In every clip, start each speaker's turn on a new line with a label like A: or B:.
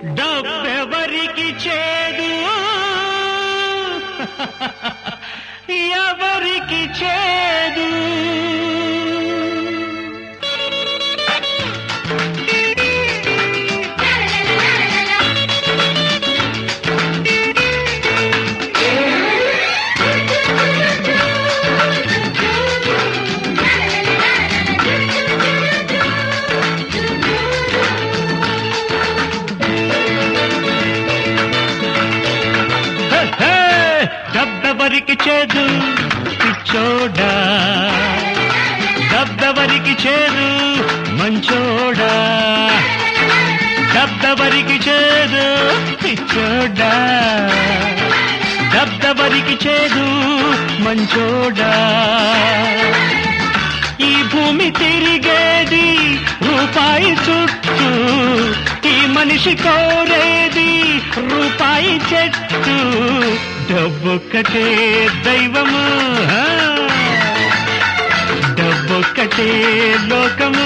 A: డబ్బెవరికి చేదు ఎవరికి చేదు హే, హే, డబ్బెవరికి చేదు పిచ్చోడా డబ్బెవరికి చేదు మంచోడా డబ్బెవరికి చేదు పిచ్చోడా డబ్బెవరికి చేదు మంచోడా ఈ భూమి తిరిగేది రూపాయి చుట్టూ ఈ మనిషి కోరేది రూపాయి చెట్టు డబ్బొక్కటే దైవము ఆ. డబ్బొక్కటే లోకము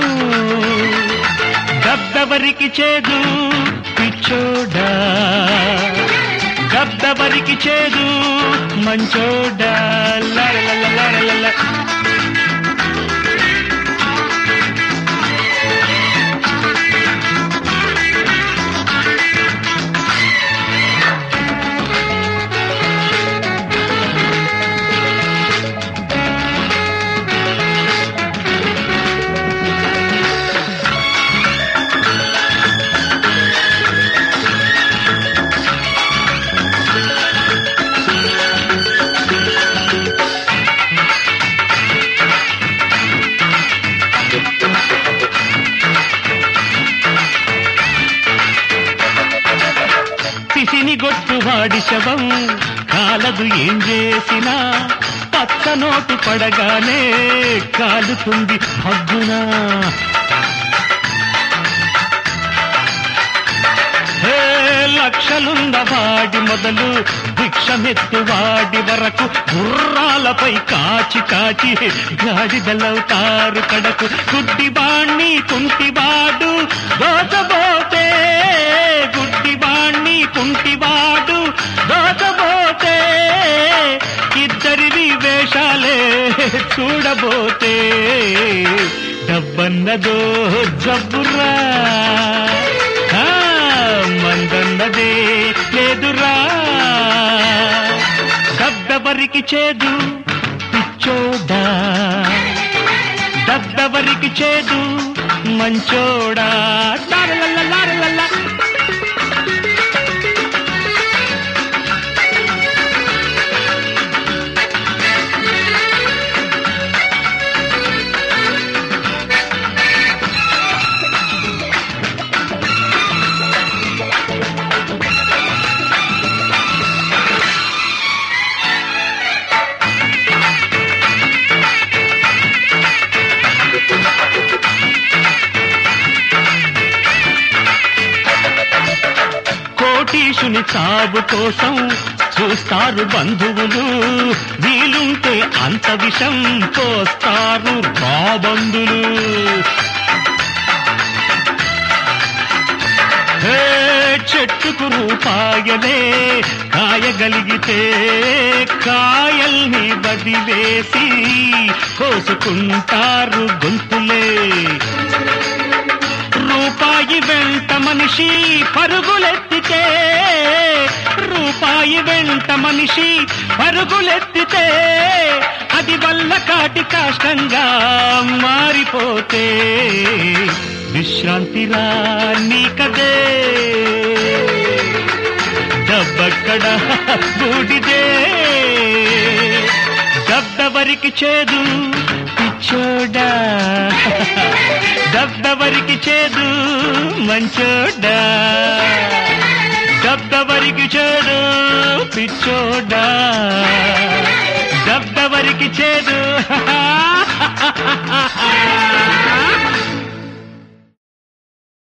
A: డబ్బెవరికి చేదు పిచ్చోడా డబ్బెవరికి చేదు మంచోడా లరలలలరలల. పిసిని గొట్టువాడి శవం కాలదు ఏం చేసినా పచ్చ నోటు పడగానే కాలుతుంది హగ్గునా హే లక్షలున్న వాడి మొదలు భిక్షమెత్తువాడి వరకు గుర్రాలపై కాచి కాచి గాడిదలవుతారు కడకు గుడ్డివాణ్ణి కుంటివాడు దోచబోతే గుడ్డివాణ్ణి కుంటివాడు దోచబోతే ఇద్దరివి వేషాలే చూడబోతే డబ్బన్నదో జబ్బురా ఆ, మందన్నదే లేదురా డబ్బెవరికి చేదు పిచ్చోడా డబ్బెవరికి చేదు మంచోడా లారలల్ల లారలల్ల. కోటీశుని చావు కోసం చూస్తారు బంధువులు వీలుంటే అంత విషం పోస్తారు రాబందులు హే, చెట్టుకు రూపాయలే కాయగలిగితే కాయల్ని బదివేసి కోసుకుంటారు గొంతులే రూపాయి వెంట మనిషి పరుగులెత్తితే రూపాయి వెంట మనిషి పరుగులెత్తితే అది వల్ల కాటి కాష్టంగా మారిపోతే విశ్రాంతిరా నీకదే డబ్బక్కడ బూడిదే డబ్బెవరికి చేదు పిచ్చోడా డబ్బెవరికి చేదు మంచోడా డబ్బెవరికి చేదు పిచ్చోడా డబ్బెవరికి చేదు